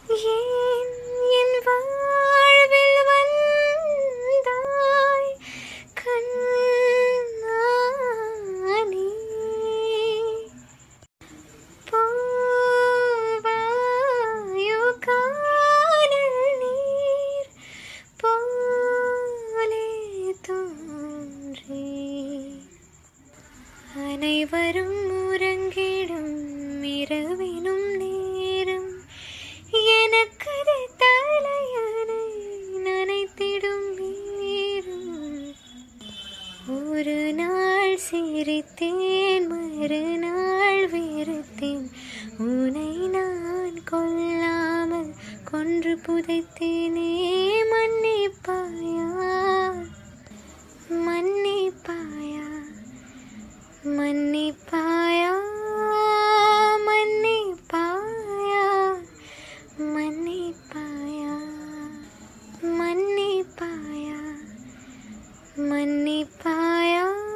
ஏன் என் வாழ்வில் வந்தாய் கண்ணானே போவாயோ காணல் நீர் போலே தோன்றி அனைவரும் உறங்கிடும் இரவினும் நேரம் எனக்கது தலையணை நனைத்திடும் நேரம் ஒரு நாள் சிரித்தேன் மறுநாள் வெறுத்தேன் உனை நான் கொல்லாமல் கொன்று புதைத்தேனே மன்னிப்பாயா மன்னிப்பாயா மன்னிப்பாயா மன்னிப்பாயா மன்னிப்பாயா மன்னிப்பாயா மன்னிப்பாயா